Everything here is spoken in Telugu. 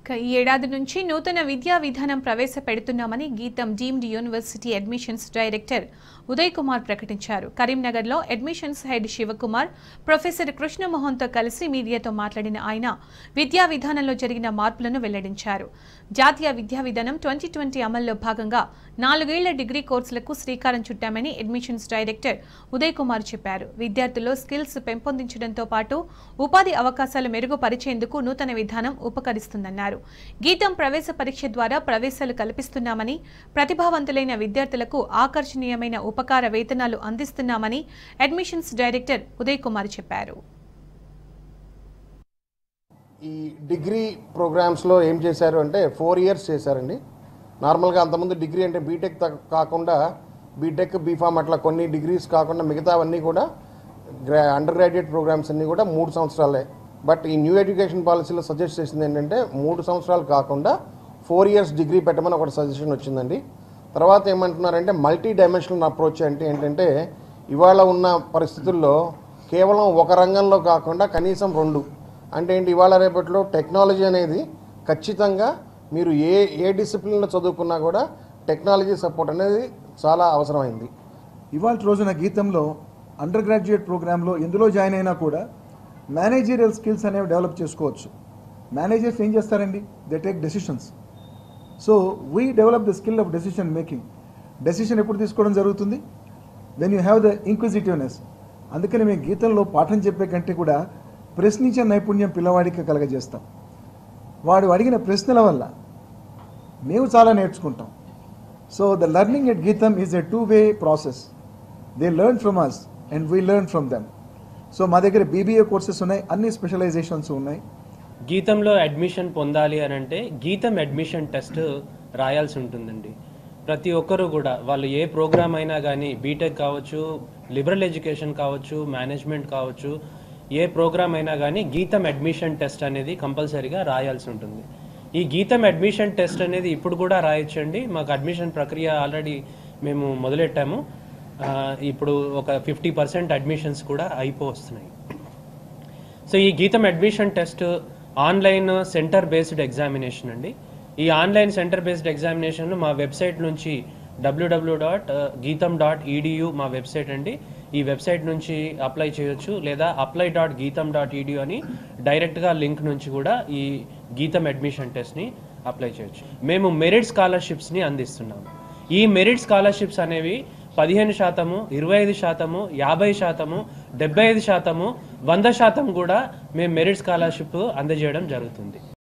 ఇక ఈ ఏడాది నుంచి నూతన విద్యా విధానం ప్రవేశపెడుతున్నామని GITAM deemed university admissions director Uday Kumar ప్రకటించారు కరీంనగర్లో అడ్మిషన్స్ హెడ్ శివకుమార్ ప్రొఫెసర్ కృష్ణమోహన్తో కలిసి మీడియాతో మాట్లాడిన ఆయన విద్యా విధానంలో జరిగిన మార్పులను వెల్లడించారు జాతీయ విద్యా విధానం ట్వంటీ ట్వంటీ అమల్లో భాగంగా నాలుగేళ్ల డిగ్రీ కోర్సులకు శ్రీకారం చుట్టామని అడ్మిషన్స్ డైరెక్టర్ ఉదయ్ కుమార్ చెప్పారు విద్యార్థుల్లో స్కిల్స్ పెంపొందించడంతో పాటు ఉపాధి అవకాశాలు మెరుగుపరిచేందుకు నూతన విధానం ఉపకరిస్తుందన్నారు గీతం ప్రవేశ పరీక్ష ద్వారా ప్రవేశాలు కల్పిస్తున్నామని ప్రతిభావంతులైన విద్యార్థులకు ఆకర్షణీయమైన ఉపకార వేతనాలు అందిస్తున్నామని అడ్మిషన్స్ డైరెక్టర్ ఉదయ్ కుమార్ చెప్పారు ఈ డిగ్రీ ప్రోగ్రామ్స్లో ఏం చేశారు అంటే ఫోర్ ఇయర్స్ చేశారండి నార్మల్గా అంతకుముందు డిగ్రీ అంటే బీటెక్ తా- కాకుండా బీటెక్ బీఫామ్ అట్లా కొన్ని డిగ్రీస్ కాకుండా మిగతావన్నీ కూడా గ్రా అండర్ గ్రాడ్యుయేట్ ప్రోగ్రామ్స్ అన్నీ కూడా మూడు సంవత్సరాలే బట్ ఈ న్యూ ఎడ్యుకేషన్ పాలసీలో సజెస్ట్ చేసింది ఏంటంటే మూడు సంవత్సరాలు కాకుండా ఫోర్ ఇయర్స్ డిగ్రీ పెట్టమని ఒకటి సజెషన్ వచ్చిందండి తర్వాత ఏమంటున్నారంటే మల్టీ డైమెన్షనల్ అప్రోచ్ అంటే ఏంటంటే ఇవాళ ఉన్న పరిస్థితుల్లో కేవలం ఒక రంగంలో కాకుండా కనీసం రెండు అంటే ఏంటి ఇవాళ రేపట్లో టెక్నాలజీ అనేది ఖచ్చితంగా మీరు ఏ ఏ డిసిప్లిన్లో చదువుకున్నా కూడా టెక్నాలజీ సపోర్ట్ అనేది చాలా అవసరమైంది ఇవాళ రోజున గీతంలో అండర్ గ్రాడ్యుయేట్ ప్రోగ్రాంలో ఎందులో జాయిన్ అయినా కూడా మేనేజీరియల్ స్కిల్స్ అనేవి డెవలప్ చేసుకోవచ్చు మేనేజర్స్ ఏం చేస్తారండి they take decisions so we develop the skill of decision making decision ఎప్పుడు తీసుకోవడం జరుగుతుంది when you have the inquisitiveness అందుకని మేము గీతంలో పాఠం చెప్పే కంటే కూడా ప్రశ్నించే నైపుణ్యం పిల్లవాడికి కలగజేస్తాం వాడు అడిగిన ప్రశ్నల వల్ల మేము చాలా నేర్చుకుంటాం so the learning at GITAM is a two way process they learn from us and we learn from them so మా దగ్గర బీబీఏ కోర్సెస్ ఉన్నాయి అన్ని స్పెషలైజేషన్స్ ఉన్నాయి గీతంలో అడ్మిషన్ పొందాలి అని అంటే గీతం అడ్మిషన్ టెస్ట్ రాయాల్సి ఉంటుందండి ప్రతి ఒక్కరు కూడా వాళ్ళు ఏ ప్రోగ్రామ్ అయినా కానీ బీటెక్ కావచ్చు లిబరల్ ఎడ్యుకేషన్ కావచ్చు మేనేజ్మెంట్ కావచ్చు ఏ ప్రోగ్రామ్ అయినా కానీ గీతం అడ్మిషన్ టెస్ట్ అనేది కంపల్సరీగా రాయాల్సి ఉంటుంది ఈ గీతం అడ్మిషన్ టెస్ట్ అనేది ఇప్పుడు కూడా రాయొచ్చండి మాకు అడ్మిషన్ ప్రక్రియ ఆల్రెడీ మేము మొదలెట్టాము ఆ, ఇప్పుడు ఒక ఫిఫ్టీ పర్సెంట్ అడ్మిషన్స్ కూడా అయిపో వస్తున్నాయి సో ఈ GITAM admission test online centre based examination అండి ఈ ఆన్లైన్ సెంటర్ బేస్డ్ ఎగ్జామినేషన్ మా వెబ్సైట్ నుంచి WWW dot GITAM dot EDU మా వెబ్సైట్ అండి ఈ వెబ్సైట్ నుంచి అప్లై చేయొచ్చు లేదా apply dot GITAM dot EDU అని డైరెక్ట్గా లింక్ నుంచి కూడా ఈ గీతం అడ్మిషన్ టెస్ట్ని అప్లై చేయొచ్చు మేము మెరిట్ స్కాలర్షిప్స్ని అందిస్తున్నాము ఈ మెరిట్ స్కాలర్షిప్స్ అనేవి పదిహేను శాతము ఇరవై ఐదు శాతము యాభై శాతము డెబ్బై ఐదు శాతము వంద శాతం కూడా మేము మెరిట్ స్కాలర్షిప్ అందజేయడం జరుగుతుంది